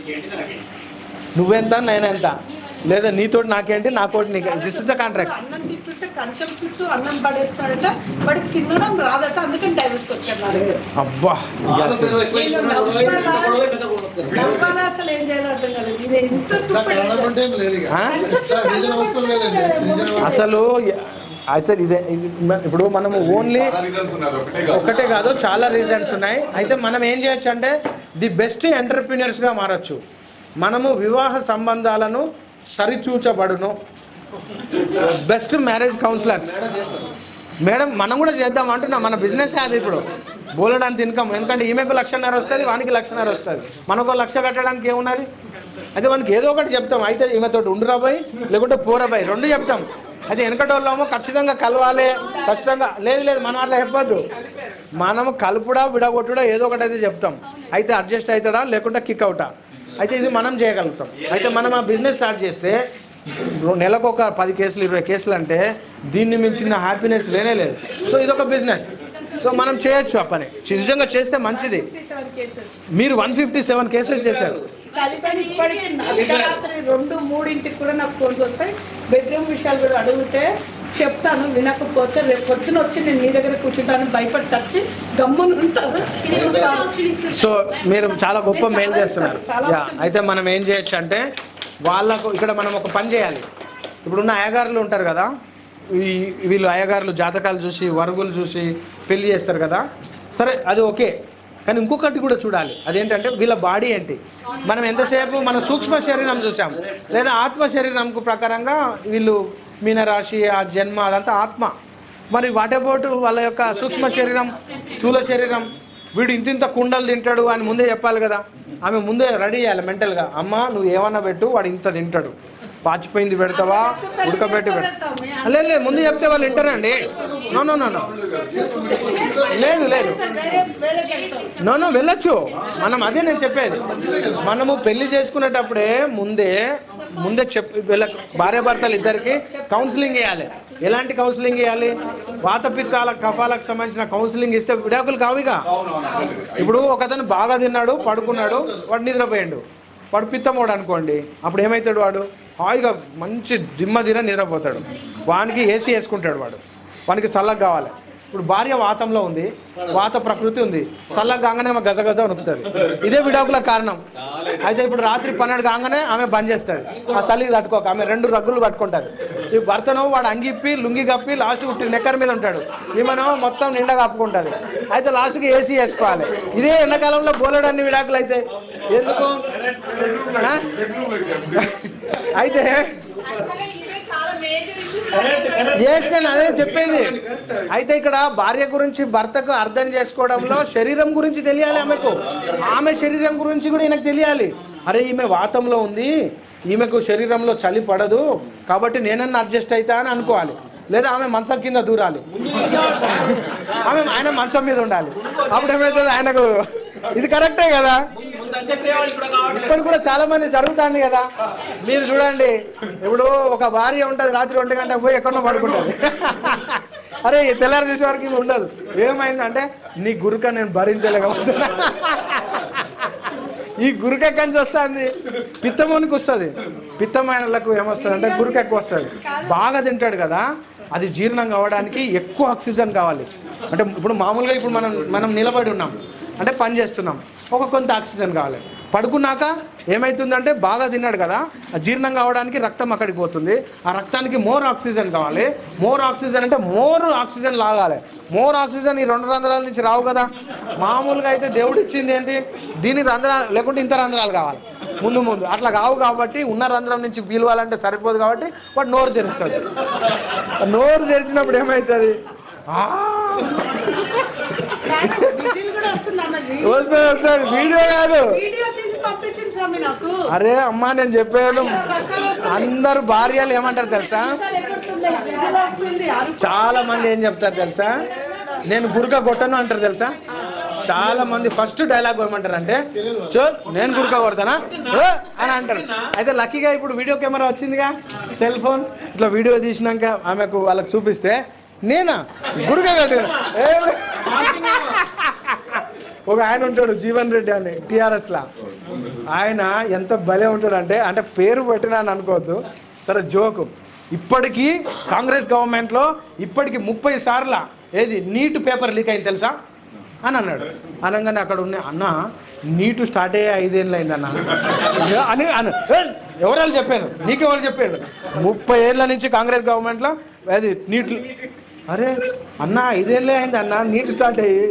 నువ్వెంత నేనెంత లేదా నీతోటి నాకేంటి నాకోటి నీకు దిస్ ఇస్ ద కాంట్రాక్ట్ అన్నం తింటుంటే కంచం చుట్టూ అన్నం పడేస్తాడట వాడికి తినడం రాదట అందుకని డైవర్స్కి వచ్చాడు నా దగ్గర అబ్బా ఇక అసలు. నేను నవ్వాలా? నవ్వాలా అసలు ఏం చేయాలో అర్థం కాలేదు ఇది ఎంత తుప్పటి అనుకుంటే ఏం లేదు ఇక ఆ? సార్, రీజన్ అవసరం లేదండి రీజన్ అసలు అయితే ఇదే ఇది మ- ఇప్పుడు మనము ఓన్లీ చాలా రీజన్స్ ఉన్నారు ఒకటే కాదు ఒకటే కాదు చాలా రీజన్స్ ఉన్నాయి అయితే మనం ఏం చేయొచ్చు అంటే ది బెస్ట్ ఎంటర్ప్రినర్స్గా మారచ్చు మనము వివాహ సంబంధాలను సరిచూచబడును బెస్ట్ మ్యారేజ్ కౌన్సిలర్స్ మేడం మనం కూడా చేద్దాం అంటున్నా మన బిజినెస్ అది ఇప్పుడు బోలడానికి ఇన్కమ్ ఎందుకంటే ఈమెకు లక్షన్నర వస్తుంది వానికి లక్షన్నర వస్తుంది మనకు లక్ష కట్టడానికి ఏమున్నది అయితే మనకి ఏదో ఒకటి చెప్తాం అయితే ఈమెతో ఉండురాబాయి లేకుంటే పోరాబాయి రెండు చెప్తాం అయితే వెనకటోళ్ళేమో ఖచ్చితంగా కలవాలి ఖచ్చితంగా లేదు లేదు మనం అట్లా చెప్పొద్దు మనము కలుపుడా విడగొట్టుడా ఏదో ఒకటి అయితే చెప్తాం అయితే అడ్జస్ట్ అవుతాడా లేకుంటే కిక్ అవుటా అయితే ఇది మనం చేయగలుగుతాం అయితే మనం ఆ బిజినెస్ స్టార్ట్ చేస్తే నెలకు ఒక పది కేసులు ఇరవై కేసులు అంటే దీన్ని మించిన హ్యాపీనెస్ లేనే లేదు సో ఇది ఒక బిజినెస్ సో మనం చేయొచ్చు ఆ పని నిజంగా చేస్తే మంచిది కేసెస్ మీరు వన్ ఫిఫ్టీ సెవెన్ కేసెస్ చేశారు కలిపని ఇప్పటికి అర్ధరాత్రి రెండు మూడింటికి కూడా నాకు ఫోన్స్ వస్తాయి బెడ్రూమ్ విషయాలు కూడా అడిగితే చెప్తాను వినకపోతే రేపు పొద్దున వచ్చి నేను మీ దగ్గర కూర్చుంటాను భయపడి చచ్చి గమ్మున ఉంటాను సో మీరు చాలా గొప్ప మెయిల్ చేస్తున్నారు యా అయితే మనం ఏం చేయొచ్చు అంటే వాళ్ళకు ఇక్కడ మనం ఒక పని చేయాలి ఇప్పుడున్న అయ్యగారులు ఉంటారు కదా ఈ వీళ్ళు అయ్యగారులు జాతకాలు చూసి వరుగులు చూసి పెళ్లి చేస్తారు కదా సరే అది ఓకే కానీ ఇంకొకటి కూడా చూడాలి అదేంటంటే వీళ్ళ బాడీ ఏంటి మనం ఎంతసేపు మన సూక్ష్మ శరీరం చూసాం లేదా ఆత్మ శరీరంకు ప్రకారంగా వీళ్ళు మీనరాశి ఆ జన్మ అదంతా ఆత్మ మరి వాటేపోటు వాళ్ళ యొక్క సూక్ష్మ శరీరం స్థూల శరీరం వీడు ఇంత ఇంత కుండలు తింటాడు అని ముందే చెప్పాలి కదా ఆమె ముందే రెడీ చేయాలి మెంటల్గా అమ్మ నువ్వు ఏమన్నా పెట్టు వాడు ఇంత తింటాడు పాచిపోయింది పెడతావా ఉడకబెట్టి పెడతా లేదు లేదు ముందు చెప్తే వాళ్ళు వింటారండి నో నో నో నో లేదు లేదు వేరే వేరే వెళ్తాం నో నో వెళ్ళొచ్చు మనం అదే నేను చెప్పేది మనము పెళ్లి చేసుకునేటప్పుడే ముందే ముందే చెప్ వీళ్ళ భార్య భర్తలు ఇద్దరికి కౌన్సిలింగ్ చేయాలి ఎలాంటి కౌన్సిలింగ్ చేయాలి వాత పిత్తాల కఫాలకు సంబంధించిన కౌన్సిలింగ్ ఇస్తే విడాకులు కావుగా ఇప్పుడు ఒకతను బాగా తిన్నాడు పడుకున్నాడు వాడు నిద్రపోయాడు వాడు పిత్తమోడు అనుకోండి అప్పుడు ఏమవుతాడు వాడు హాయిగా మంచి దిమ్మ దిర నిద్రపోతాడు వానికి ఏసీ వేసుకుంటాడు వాడు వానికి చల్లగా కావాలి ఇప్పుడు భార్య వాతంలో ఉంది వాత ప్రకృతి ఉంది చల్లగా కాగానే ఆమె గజగజ వణుకుతుంది ఇదే విడాకుల కారణం అయితే ఇప్పుడు రాత్రి పన్నెండు కాగానే ఆమె బంద్ చేస్తుంది ఆ చలికి తట్టుకోక ఆమె రెండు రగ్గులు పట్టుకుంటుంది ఈ భర్తను వాడు అంగిప్పి లుంగి కప్పి లాస్ట్ ఉట్టి నెక్కర్ మీద ఉంటాడు ఈమెనేమో మొత్తం నిండా కప్పుకుంటుంది అయితే లాస్ట్కి ఏసీ వేసుకోవాలి ఇదే ఎండాకాలంలో బోలెడన్ని విడాకులు అయితే ఎందుకు ఆ? అయితే ఎస్ నేను అదే చెప్పేది అయితే ఇక్కడ భార్య గురించి భర్తకు అర్థం చేసుకోవడంలో శరీరం గురించి తెలియాలి ఆమెకు ఆమె శరీరం గురించి కూడా ఈయనకు తెలియాలి అరే ఈమె వాతంలో ఉంది ఈమెకు శరీరంలో చలి పడదు కాబట్టి నేనన్నా అడ్జస్ట్ అవుతా అని అనుకోవాలి లేదా ఆమె మంచం కింద దూరాలి ఆమె ఆయన మంచం మీద ఉండాలి అప్పుడు ఏమవుతుంది ఆయనకు ఇది కరెక్టే కదా ఇప్పుడు కూడా చాలా మంది జరుగుతుంది కదా మీరు చూడండి ఇప్పుడు ఒక భార్య ఉంటుంది రాత్రి ఒంటి గంటకు పోయి ఎక్కడో పడుకుంటుంది అరే ఈ తెల్లారి చూసే వరకు ఇవి ఉండదు ఏమైందంటే నీ గురుక నేను భరించలేకపోతున్నా ఈ గురుక ఎక్కడి నుంచి వస్తుంది పిత్తమోనికి వస్తుంది పిత్తమైనలకు ఏమొస్తుంది అంటే గురుక ఎక్కువ వస్తుంది బాగా తింటాడు కదా అది జీర్ణం కావడానికి ఎక్కువ ఆక్సిజన్ కావాలి అంటే ఇప్పుడు మామూలుగా ఇప్పుడు మనం మనం నిలబడి ఉన్నాం అంటే పని చేస్తున్నాం ఒక కొంత ఆక్సిజన్ కావాలి పడుకున్నాక ఏమవుతుందంటే బాగా తిన్నాడు కదా ఆ జీర్ణం కావడానికి రక్తం అక్కడికి పోతుంది ఆ రక్తానికి మోర్ ఆక్సిజన్ కావాలి మోర్ ఆక్సిజన్ అంటే మోర్ ఆక్సిజన్ లాగాలి మోర్ ఆక్సిజన్ ఈ రెండు రంధ్రాల నుంచి రావు కదా మామూలుగా అయితే దేవుడు ఇచ్చింది ఏంటి దీని రంధ్రాలు లేకుంటే ఇంత రంధ్రాలు కావాలి ముందు ముందు అట్లా కావు కాబట్టి ఉన్న రంధ్రం నుంచి పీలవాలంటే సరిపోదు కాబట్టి వాడు నోరు తెరుస్తుంది నోరు తెరిచినప్పుడు ఏమవుతుంది ఆ విజిల్ కూడా వస్తుంది అన్నది వస్తుంది వస్తుంది వీడియో కాదు వీడియో తీసి పంపించింది స్వామి నాకు అరే అమ్మా నేను చెప్పాను అందరు భార్యలు ఏమంటారు తెలుసా అసలు ఎగురుతుంది, విజిల్ వస్తుంది అరుపు చాలా మంది ఏం చెప్తారు తెలుసా నేను గురుక కొట్టను అంటారు తెలుసా చాలా మంది ఫస్ట్ డైలాగ్ ఏమంటారు అంటే చో నేను గురుక కొడతానా ఓ అని అంటారు అయితే లక్కీగా ఇప్పుడు వీడియో కెమెరా వచ్చిందిగా సెల్ ఫోన్ ఇట్లా వీడియో తీసినాక ఆమెకు వాళ్ళకి చూపిస్తే నేనా గురుక కొట్టు ఏ- ఒక ఆయన ఉంటాడు జీవన్ రెడ్డి అని టిఆర్ఎస్ లా ఆయన ఎంత భలే ఉంటాడంటే అంటే పేరు పెట్టినా అని అనుకోవద్దు సరే జోకు ఇప్పటికీ కాంగ్రెస్ గవర్నమెంట్లో ఇప్పటికి ముప్పై సార్ల ఏది నీట్ పేపర్ లీక్ అయింది తెలుసా అని అన్నాడు అనగానే అక్కడ ఉన్న అన్న నీటు స్టార్ట్ అయ్యే ఐదేళ్ళు అయిందన్న ఏ- అని అను ఎవరు చెప్పారు నీకెవరు చెప్పారు ముప్పై ఏళ్ళ నుంచి కాంగ్రెస్ గవర్నమెంట్లో అది నీట్ అరే అన్న ఐదేళ్ళే అయింది అన్న నీట్ స్టార్ట్ అయ్యి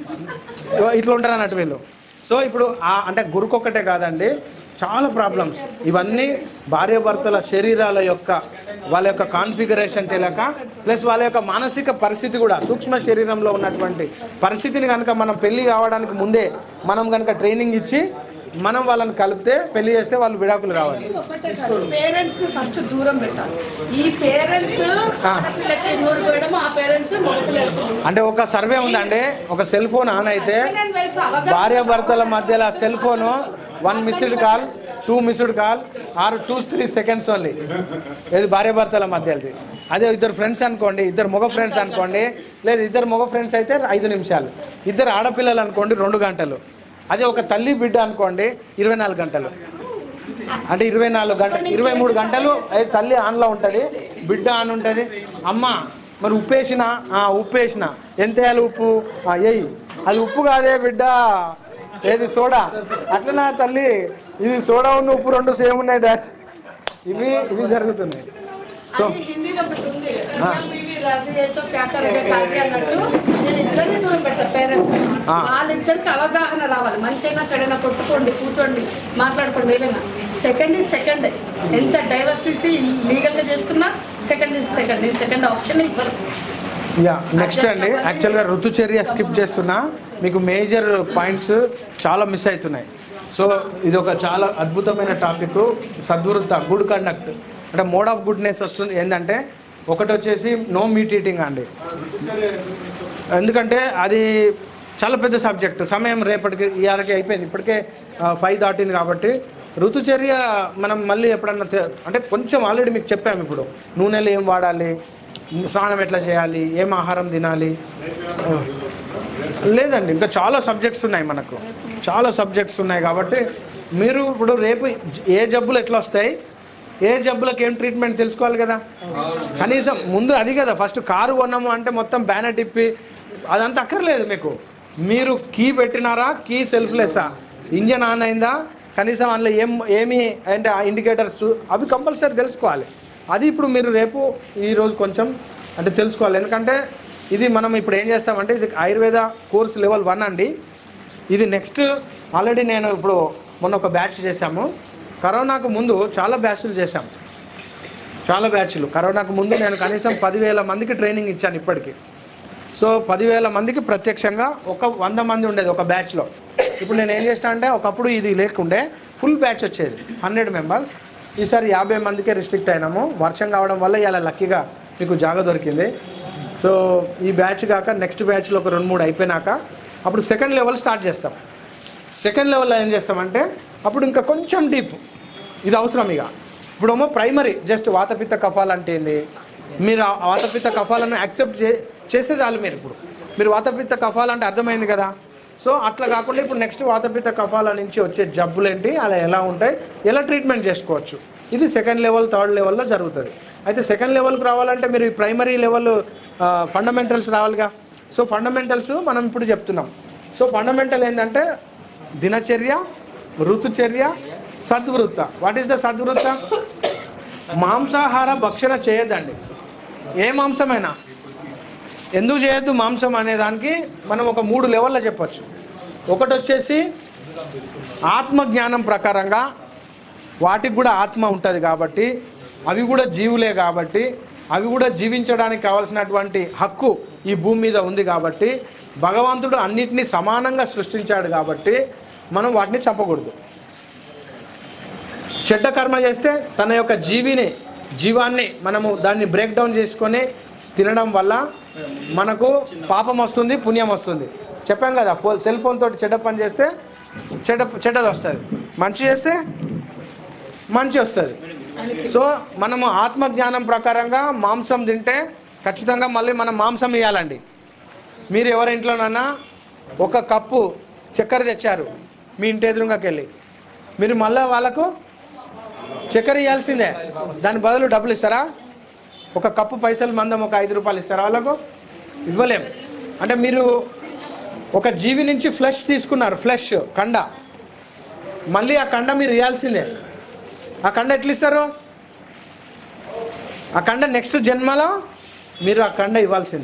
ఇట్లా ఉంటారు అన్నట్టు వీళ్ళు సో ఇప్పుడు ఆ అంటే గురుకొక్కటే కాదండి చాలా ప్రాబ్లమ్స్ ఇవన్నీ భార్యాభర్తల శరీరాల యొక్క వాళ్ళ యొక్క కాన్ఫిగరేషన్ తెలియక ప్లస్ వాళ్ళ యొక్క మానసిక పరిస్థితి కూడా సూక్ష్మ శరీరంలో ఉన్నటువంటి పరిస్థితిని కనుక మనం పెళ్లి కావడానికి ముందే మనం కనుక ట్రైనింగ్ ఇచ్చి మనం వాళ్ళని కలిపితే పెళ్లి చేస్తే వాళ్ళు విడాకులు కావాలి ఒకటే కాదు పేరెంట్స్ ని ఫస్ట్ దూరం పెట్టాలి ఈ పేరెంట్స్ ఆడపిల్లకి నూరు పోయడం ఆ పేరెంట్స్ మగపిల్లలకు అంటే ఒక సర్వే ఉందండి ఒక సెల్ ఫోన్ ఆన్ అయితే Husband and wife అవగాహన భార్యాభర్తల మధ్యలో cell phone one missed call two missed call or two three seconds only ఇది భార్యాభర్తల మధ్యది అదే ఇద్దరు ఫ్రెండ్స్ అనుకోండి ఇద్దరు మగ ఫ్రెండ్స్ అనుకోండి లేదు ఇద్దరు మగ ఫ్రెండ్స్ అయితే ఐదు నిమిషాలు ఇద్దరు ఆడపిల్లలు అనుకోండి రెండు గంటలు అదే ఒక తల్లి బిడ్డ అనుకోండి ఇరవై నాలుగు గంటలు అంటే ఇరవై నాలుగు గంటలు ఇరవై మూడు గంటలు అది తల్లి ఆన్లో ఉంటుంది బిడ్డ ఆన్ ఉంటుంది అమ్మ మరి ఉప్పు వేసిన ఉప్పు వేసిన ఎంత వేయాలి ఉప్పు ఆ, ఏయ్ అది ఉప్పు కాదే బిడ్డ ఏది సోడా అట్లనా తల్లి ఇది సోడా ఉన్న ఉప్పు రెండు సేమ్ ఉన్నాయి డాడ్ ఇవి ఇవి జరుగుతున్నాయి సో అది హిందీలో ఒకటి ఉంది బీవీ రాజయ్యతో ప్యాటర్ కాశీ అన్నట్టు నేను ఇద్దరిని దూరం పెడతా పేరెంట్స్ ఆ. వాళ్ళిద్దరికి అవగాహన రావాలి మంచిగా చెడైనా కొట్టుకోండి కూర్చోండి మాట్లాడుకోండి ఏదైనా సెకండ్ ఇస్ సెకండ్ ఎంత డైవర్స్ తీసి లీగల్ గా చేసుకున్నా సెకండ్ ఇస్ సెకండ్ నేను సెకండ్ ఆప్షన్ ఇవ్వరు యా నెక్స్ట్ అండి యాక్చువల్గా ఋతుచర్య స్కిప్ చేస్తున్నా మీకు మేజర్ పాయింట్స్ చాలా మిస్ అవుతున్నాయి సో ఇది ఒక చాలా అద్భుతమైన టాపిక్ సద్వృత్త గుడ్ కండక్ట్ అంటే మోడ్ ఆఫ్ గుడ్నెస్ వస్తుంది ఏంటంటే ఒకటి వచ్చేసి నో మీట్ ఈటింగ్ అండి ఎందుకంటే అది చాలా పెద్ద సబ్జెక్ట్ సమయం రేపటికి ఇవాళకి అయిపోయింది ఇప్పటికే ఫైవ్ దాటింది కాబట్టి ఋతుచర్య మనం మళ్ళీ ఎప్పుడన్నా తె- అంటే కొంచెం ఆల్రెడీ మీకు చెప్పాము ఇప్పుడు నూనెలు ఏం వాడాలి స్నానం ఎట్లా చేయాలి ఏం ఆహారం తినాలి లేదండి ఇంకా చాలా సబ్జెక్ట్స్ ఉన్నాయి మనకు చాలా సబ్జెక్ట్స్ ఉన్నాయి కాబట్టి మీరు ఇప్పుడు రేపు ఏ జబ్బులు ఎట్లా వస్తాయి ఏ జబ్బులకు ఏం ట్రీట్మెంట్ తెలుసుకోవాలి కదా కనీసం ముందు అది కదా ఫస్ట్ కారు కొన్నాము అంటే మొత్తం బ్యానర్ తిప్పి అదంతా అక్కర్లేదు మీకు మీరు కీ పెట్టినారా కీ సెల్ఫ్లెస్సా ఇంజన్ ఆన్ అయిందా కనీసం అందులో ఏం ఏమి అంటే ఆ ఇండికేటర్స్ అవి కంపల్సరీ తెలుసుకోవాలి అది ఇప్పుడు మీరు రేపు ఈరోజు కొంచెం అంటే తెలుసుకోవాలి ఎందుకంటే ఇది మనం ఇప్పుడు ఏం చేస్తామంటే ఇది ఆయుర్వేద కోర్స్ లెవెల్ వన్ అండి ఇది నెక్స్ట్ ఆల్రెడీ నేను ఇప్పుడు మొన్న ఒక బ్యాచ్ చేశాము కరోనాకు ముందు చాలా బ్యాచ్లు చేశాం చాలా బ్యాచ్లు కరోనాకు ముందు నేను కనీసం పదివేల మందికి ట్రైనింగ్ ఇచ్చాను ఇప్పటికి సో పదివేల మందికి ప్రత్యక్షంగా ఒక వంద మంది ఉండేది ఒక బ్యాచ్లో ఇప్పుడు నేను ఏం చేసిన అంటే ఒకప్పుడు ఇది లేకుండే ఫుల్ బ్యాచ్ వచ్చేది హండ్రెడ్ మెంబర్స్ ఈసారి యాభై మందికే రిస్ట్రిక్ట్ అయినాము వర్షం కావడం వల్ల ఇలా లక్కీగా మీకు జాగ దొరికింది సో ఈ బ్యాచ్ కాక నెక్స్ట్ బ్యాచ్లో ఒక రెండు మూడు అయిపోయినాక అప్పుడు సెకండ్ లెవెల్ స్టార్ట్ చేస్తాం సెకండ్ లెవెల్లో ఏం చేస్తామంటే అప్పుడు ఇంకా కొంచెం డీప్ ఇది అవసరం ఇక ఇప్పుడేమో ప్రైమరీ జస్ట్ వాతపిత్త కఫాలు అంటే ఏంది మీరు ఆ వాతపిత్త కఫాలను యాక్సెప్ట్ చే చేసే చాలు మీరు ఇప్పుడు మీరు వాతపిత్త కఫాలు అంటే అర్థమైంది కదా సో అట్లా కాకుండా ఇప్పుడు నెక్స్ట్ వాతపిత్త కఫాల నుంచి వచ్చే జబ్బులు ఏంటి అలా ఎలా ఉంటాయి ఎలా ట్రీట్మెంట్ చేసుకోవచ్చు ఇది సెకండ్ లెవెల్ థర్డ్ లెవెల్లో జరుగుతుంది అయితే సెకండ్ లెవెల్కి రావాలంటే మీరు ఈ ప్రైమరీ లెవెల్ ఫండమెంటల్స్ రావాలిగా సో ఫండమెంటల్స్ మనం ఇప్పుడు చెప్తున్నాం సో ఫండమెంటల్ ఏంటంటే దినచర్య ఋతుచర్య సద్వృత్త వాట్ ఈస్ ద సద్వృత్త మాంసాహార భక్షణ చేయొద్దండి ఏ మాంసమైనా ఎందుకు చేయొద్దు మాంసం అనే దానికి మనం ఒక మూడు లెవెల్లో చెప్పొచ్చు ఒకటి వచ్చేసి ఆత్మజ్ఞానం ప్రకారంగా వాటికి కూడా ఆత్మ ఉంటుంది కాబట్టి అవి కూడా జీవులే కాబట్టి అవి కూడా జీవించడానికి కావాల్సినటువంటి హక్కు ఈ భూమి మీద ఉంది కాబట్టి భగవంతుడు అన్నిటినీ సమానంగా సృష్టించాడు కాబట్టి మనం వాటిని చంపకూడదు చెడ్డ కర్మ చేస్తే తన యొక్క జీవిని జీవాన్ని మనము దాన్ని బ్రేక్ డౌన్ చేసుకొని తినడం వల్ల మనకు పాపం వస్తుంది పుణ్యం వస్తుంది చెప్పాం కదా ఫోన్ సెల్ ఫోన్ తోటి చెడ్డ పని చేస్తే చెడ్డ చెడ్డది వస్తుంది మంచి చేస్తే మంచి వస్తుంది సో మనము ఆత్మజ్ఞానం ప్రకారంగా మాంసం తింటే ఖచ్చితంగా మళ్ళీ మనం మాంసం ఇవ్వాలండి మీరు ఎవరి ఇంట్లోనన్నా ఒక కప్పు చక్కెర తెచ్చారు మీ ఇంటి ఎదురుగాకి వెళ్ళి మీరు మళ్ళీ వాళ్ళకు చక్కెర ఇవ్వాల్సిందే దాని బదులు డబ్బులు ఇస్తారా ఒక కప్పు పైసలు మందం ఒక ఐదు రూపాయలు ఇస్తారా వాళ్ళకు ఇవ్వలేం అంటే మీరు ఒక జీవి నుంచి ఫ్లెష్ తీసుకున్నారు ఫ్లెష్ కండ మళ్ళీ ఆ కండ మీరు ఇవ్వాల్సిందే ఆ కండ ఎట్లా ఇస్తారు ఆ కండ నెక్స్ట్ జన్మలో మీరు ఆ కండ ఇవ్వాల్సిందే